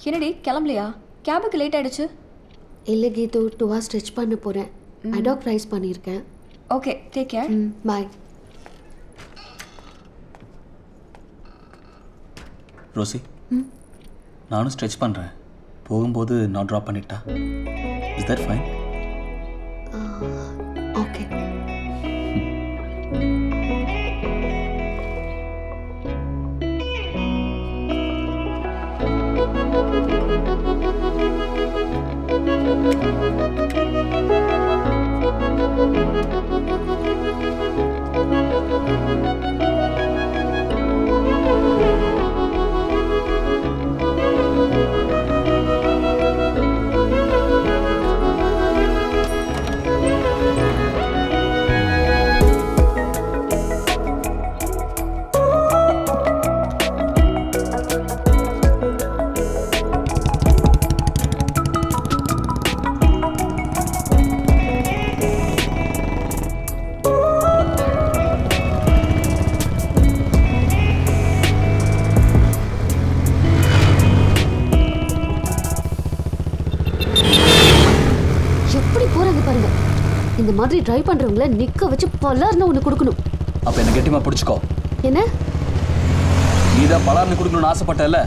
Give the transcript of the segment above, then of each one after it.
என்னடி கிளம்பலையா கேபுக்கு லேட் ஆயிடுச்சு இல்லை கீது டூவா ஸ்ட்ரெச் பண்ண போகிறேன் அடாக் ரைஸ் பண்ணியிருக்கேன் okay take care hmm bye Rousey நானும் ஸ்ட்ரெச் பண்ணுறேன் போகும்போது நான் ட்ராப் பண்ணிட்டா இஸ் தட் ஃபைன் ஓகே எப்படி போறாங்க பாருங்க இந்த மாதிரி டிரைவ் பண்றவங்கள நிக்க வச்சு பலர்னு ஒன்று கொடுக்கணும் அப்போ என்ன கெட்டிமா பிடிச்சிக்கோ என்ன நீ தான் பலார்னு கொடுக்கணும்னு ஆசைப்பட்டல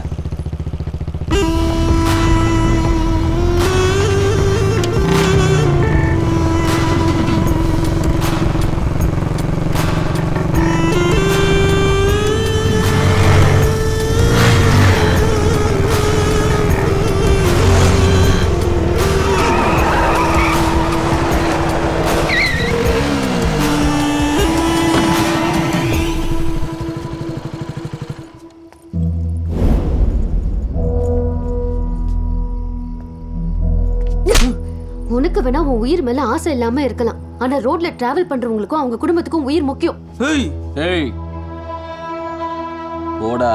உனக்கு வேணா உன் உயிர் மேல ஆசை இல்லாம இருக்கலாம் ஆனா ரோட்ல டிராவல் பண்றவங்களுக்கும் அவங்க குடும்பத்துக்கும் உயிர் முக்கியம் ஏய் ஏய் போடா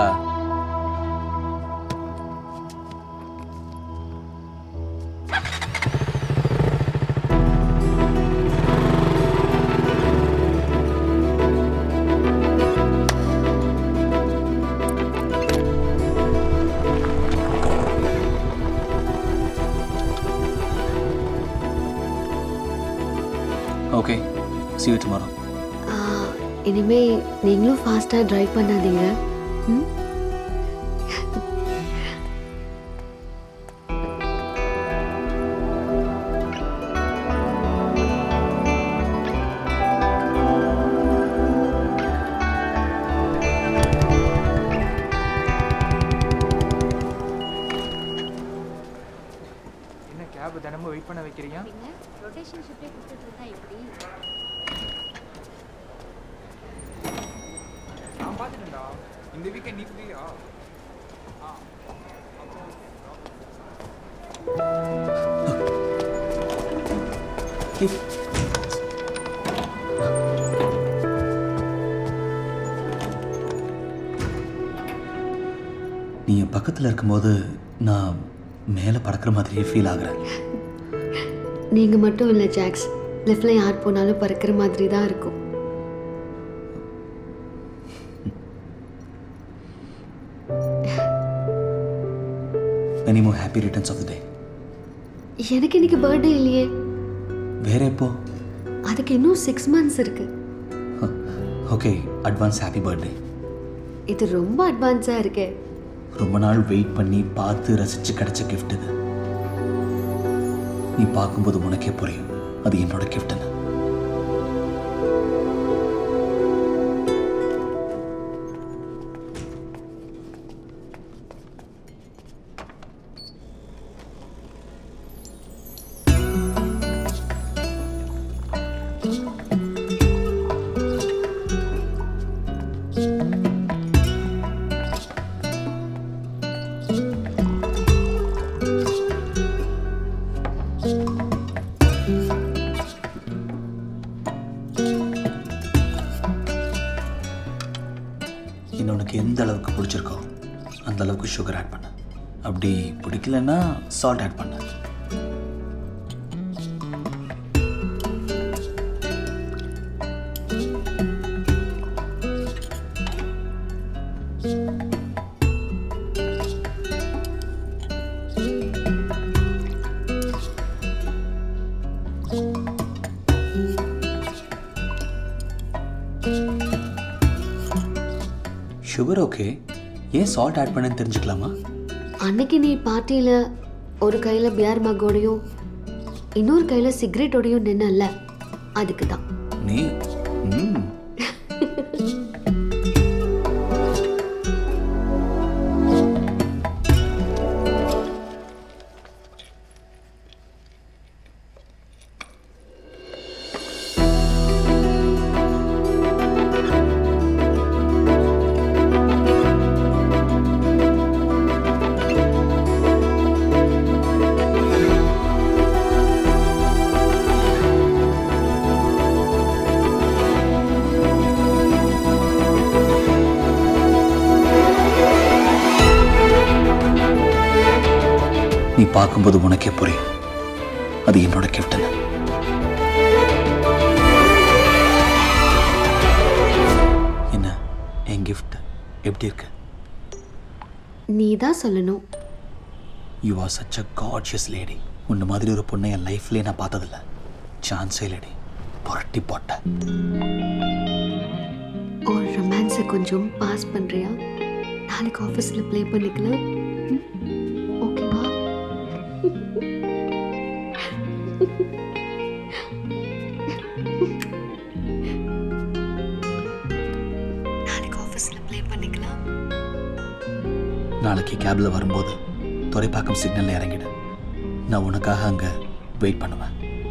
ஓகே see you tomorrow ஆ, இனிமே நீங்களும் ஃபாஸ்டா டிரைவ் பண்ணாதீங்க ம்? என்ன கேப் தினமும் வெயிட் பண்ண வைக்கிறீங்க நான் பார்த்துட்டேன்டா இந்த வீக்கெண்ட் நீ ஃப்ரீயா நீ என் பக்கத்தில் இருக்கும்போது நான் மேலே பறக்கிற மாதிரியே ஃபீல் ஆகுறேன் நீங்க மட்டும் இல்ல ஜாக்ஸ் லெஃப்ட்ல யார் போனாலும் பறக்கிற மாதிரி தான் இருக்கும் many more happy returns of the day எனக்கு இன்னைக்கு பர்த்டே இல்லையே வேற எப்போ அதுக்கு இன்னும் சிக்ஸ் மந்த்ஸ் இருக்கு ஓகே அட்வான்ஸ் ஹாப்பி பர்த்டே இது ரொம்ப அட்வான்ஸா இருக்கே ரொம்ப நாள் வெயிட் பண்ணி பார்த்து ரசித்து கிடைச்ச gift இது நீ பார்க்கும்போது உனக்கே புரியும் அது என்னோட கிஃப்ட்னு இன்னும் உனக்கு எந்த அளவுக்கு பிடிச்சிருக்கோ அந்த அளவுக்கு சுகர் ஆட் பண்ணு அப்படி பிடிக்கலன்னா சால்ட் ஆட் பண்ணு சுகர் ஓகே ஏன் சால்ட் ஆட் பண்ணேன்னு தெரிஞ்சுக்கலாமா அன்னைக்கு நீ பார்ட்டியில் ஒரு கையில் பியர் மக்கோடையும் இன்னொரு கையில் சிகரெட்டோடையும் நின்னல்ல அதுக்கு தான் நீ ம் நீ பார்க்கும்போது உனக்கே புரியும் அது என்னோட கிஃப்ட்னு என்ன என் கிஃப்ட் எப்படி இருக்கு நீ தான் சொல்லணும் you are such a cautious lady உன்ன மாதிரி ஒரு பொண்ணை என் லைஃப்லேயே நான் பார்த்ததில்ல சான்ஸே லேடி புரட்டி போட்ட ஒரு ரொமான்ஸை கொஞ்சம் பாஸ் பண்ணுறியா நாளைக்கு ஆஃபீஸில் ப்ளே பண்ணிக்கலாம் ம்? ஓகேவா நாளைக்கு ஆஃபீஸில் ப்ளே பண்ணிக்கலாம் நாளைக்கு கேபில் வரும்போது துறைப்பாக்கம் சிக்னலில் இறங்கிடு நான் உனக்காக அங்கே வெயிட் பண்ணுவேன்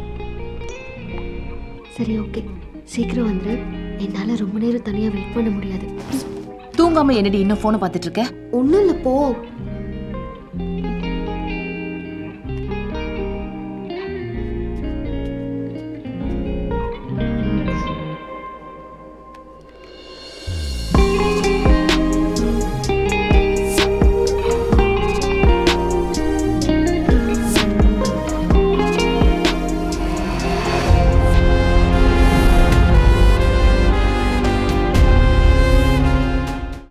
சரி ஓகே சீக்கிரம் வந்துடு என்னால் ரொம்ப நேரம் தனியாக வெயிட் பண்ண முடியாது தூங்காம என்னடி இன்னும் போனை பார்த்துட்டு இருக்க ஒன்றும் இல்லை போ